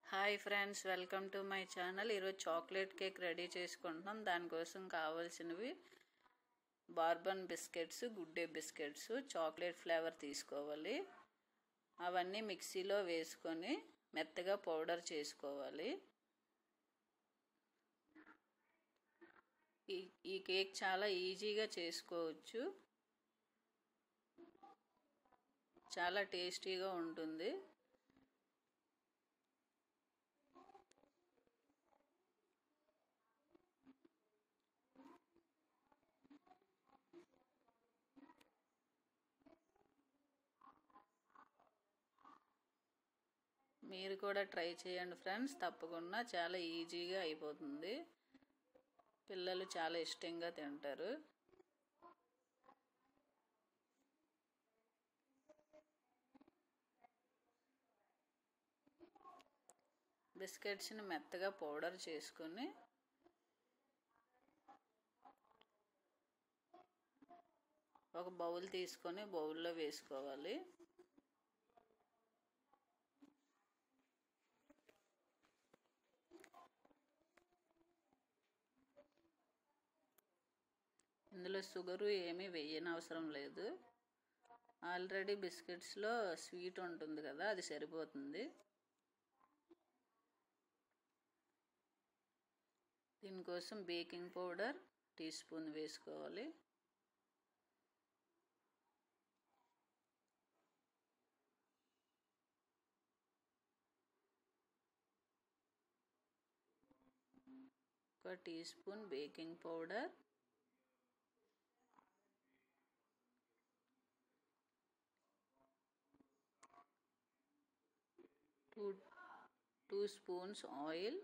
hi friends welcome to my channel ఈరోజు chocolate cake ready చేసుకుంటున్నాం దానికోసం కావాల్సినవి bourbon biscuits Good Day biscuits chocolate flavour తీసుకోవాలి అవన్నీ మిక్సీలో వేసుకొని మెత్తగా పౌడర్ చేసుకోవాలి ఈ ఈ కేక్ చాలా ఈజీగా చేసుకోవచ్చు చాలా టేస్టీగా ఉంటుంది మీరు కూడా ట్రై చేయండి ఫ్రెండ్స్ తప్పకుండా చాలా ఈజీగా అయిపోతుంది పిల్లలు చాలా ఇష్టంగా తింటారు బిస్కెట్స్ని మెత్తగా పౌడర్ చేసుకొని ఒక బౌల్ తీసుకొని బౌల్లో వేసుకోవాలి ఇందులో షుగరు ఏమీ వేయని అవసరం లేదు ఆల్రెడీ బిస్కెట్స్లో స్వీట్ ఉంటుంది కదా అది సరిపోతుంది దీనికోసం బేకింగ్ పౌడర్ టీ స్పూన్ వేసుకోవాలి ఒక teaspoon baking powder two two spoons oil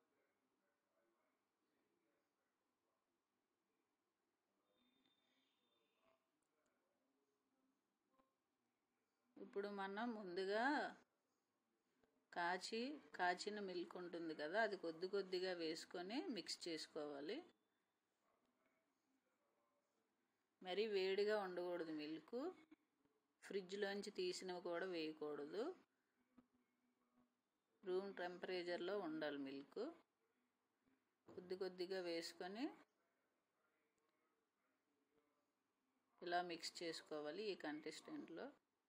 ఇప్పుడు మనం ముందుగా కాచి కాచిన మిల్క్ ఉంటుంది కదా అది కొద్ది కొద్దిగా వేసుకొని మిక్స్ చేసుకోవాలి మరీ వేడిగా ఉండకూడదు మిల్క్ ఫ్రిడ్జ్లోంచి తీసినవి కూడా వేయకూడదు రూమ్ టెంపరేచర్లో ఉండాలి మిల్క్ కొద్ది కొద్దిగా వేసుకొని ఇలా మిక్స్ చేసుకోవాలి ఈ కంటెస్టెంట్లో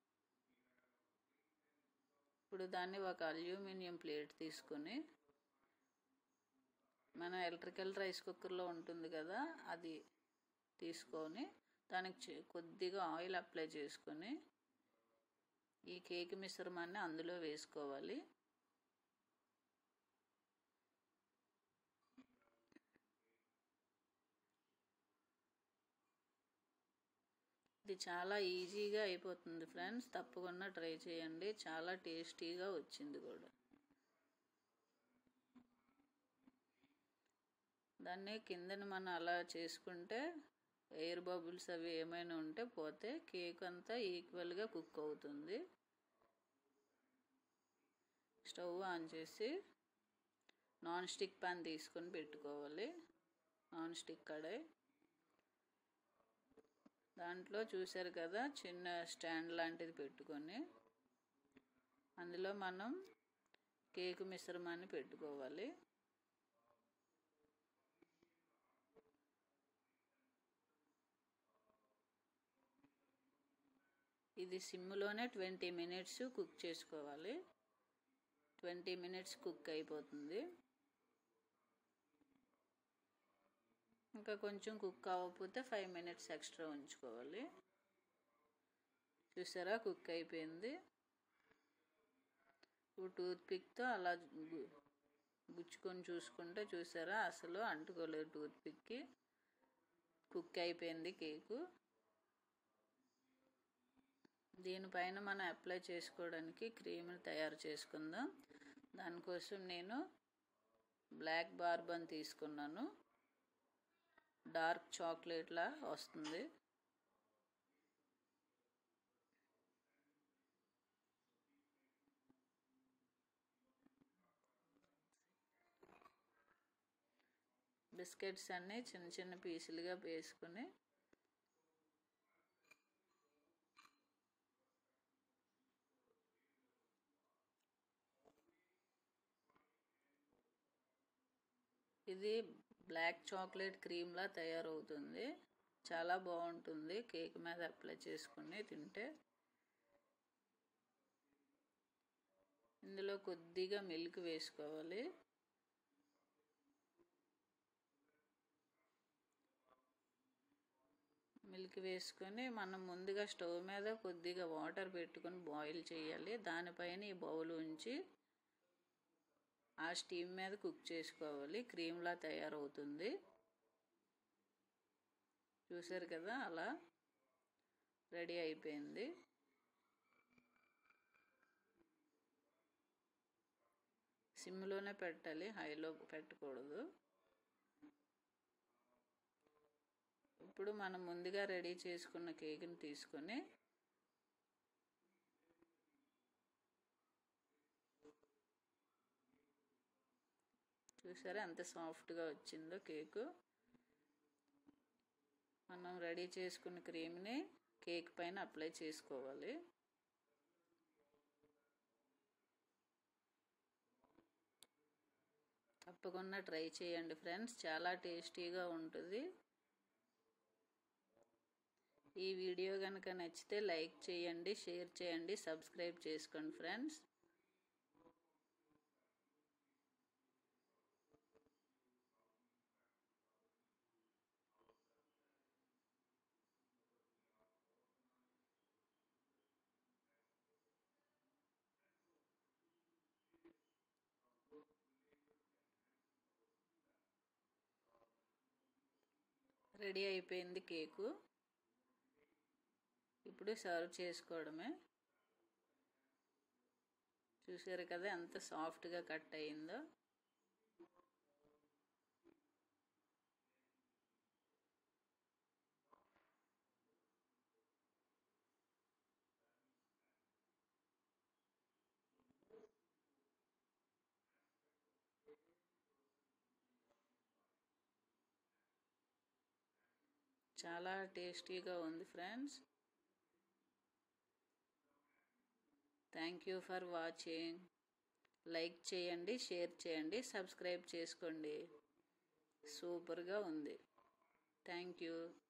ఇప్పుడు దాన్ని ఒక అల్యూమినియం ప్లేట్ తీసుకొని మన ఎలక్ట్రికల్ రైస్ కుక్కర్లో ఉంటుంది కదా అది తీసుకొని దానికి కొద్దిగా ఆయిల్ అప్లై చేసుకొని ఈ కేక్ మిశ్రమాన్ని అందులో వేసుకోవాలి ఇది చాలా ఈజీగా అయిపోతుంది ఫ్రెండ్స్ తప్పకుండా ట్రై చేయండి చాలా టేస్టీగా వచ్చింది కూడా దాన్ని కిందని మనం అలా చేసుకుంటే ఎయిర్ బబుల్స్ అవి ఏమైనా ఉంటే పోతే కేక్ అంతా ఈక్వల్గా కుక్ అవుతుంది స్టవ్ ఆన్ చేసి నాన్ స్టిక్ పాన్ తీసుకొని పెట్టుకోవాలి నాన్ స్టిక్ కడాయి దాంట్లో చూసారు కదా చిన్న స్టాండ్ లాంటిది పెట్టుకొని అందులో మనం కేక్ మిశ్రమాన్ని పెట్టుకోవాలి ఇది సిమ్లోనే ట్వంటీ మినిట్స్ కుక్ చేసుకోవాలి ట్వంటీ మినిట్స్ కుక్ అయిపోతుంది ఇంకా కొంచెం కుక్ అవ్వకపోతే ఫైవ్ మినిట్స్ ఎక్స్ట్రా ఉంచుకోవాలి చూసారా కుక్ అయిపోయింది ఇప్పుడు టూత్ పిక్తో అలా గుచ్చుకొని చూసుకుంటే చూసారా అసలు అంటుకోలేదు టూత్ పిక్కి కుక్ అయిపోయింది కేకు దీనిపైన మనం అప్లై చేసుకోవడానికి క్రీమ్ని తయారు చేసుకుందాం దానికోసం నేను బ్లాక్ బార్బన్ తీసుకున్నాను డార్క్ చాక్లెట్లా వస్తుంది బిస్కెట్స్ అన్నీ చిన్న చిన్న పీసులుగా వేసుకుని ఇది బ్లాక్ చాక్లెట్ క్రీమ్లా తయారవుతుంది చాలా బాగుంటుంది కేక్ మీద అప్లై చేసుకుని తింటే ఇందులో కొద్దిగా మిల్క్ వేసుకోవాలి మిల్క్ వేసుకొని మనం ముందుగా స్టవ్ మీద కొద్దిగా వాటర్ పెట్టుకొని బాయిల్ చేయాలి దానిపైన ఈ బౌల్ ఉంచి ఆ స్టీమ్ మీద కుక్ చేసుకోవాలి క్రీమ్లా తయారవుతుంది చూసారు కదా అలా రెడీ అయిపోయింది సిమ్లోనే పెట్టాలి హైలో పెట్టకూడదు ఇప్పుడు మనం ముందుగా రెడీ చేసుకున్న కేక్ని తీసుకొని చూసారా ఎంత సాఫ్ట్గా వచ్చిందో కేకు మనం రెడీ చేసుకున్న క్రీమ్ని కేక్ పైన అప్లై చేసుకోవాలి తప్పకుండా ట్రై చేయండి ఫ్రెండ్స్ చాలా టేస్టీగా ఉంటుంది ఈ వీడియో కనుక నచ్చితే లైక్ చేయండి షేర్ చేయండి సబ్స్క్రైబ్ చేసుకోండి ఫ్రెండ్స్ రెడీ అయిపోయింది కేకు ఇప్పుడు సర్వ్ చేసుకోవడమే చూసారు కదా ఎంత సాఫ్ట్గా కట్ అయిందో చాలా టేస్టీగా ఉంది friends thank you for watching like చేయండి షేర్ చేయండి సబ్స్క్రైబ్ చేసుకోండి సూపర్గా ఉంది థ్యాంక్ యూ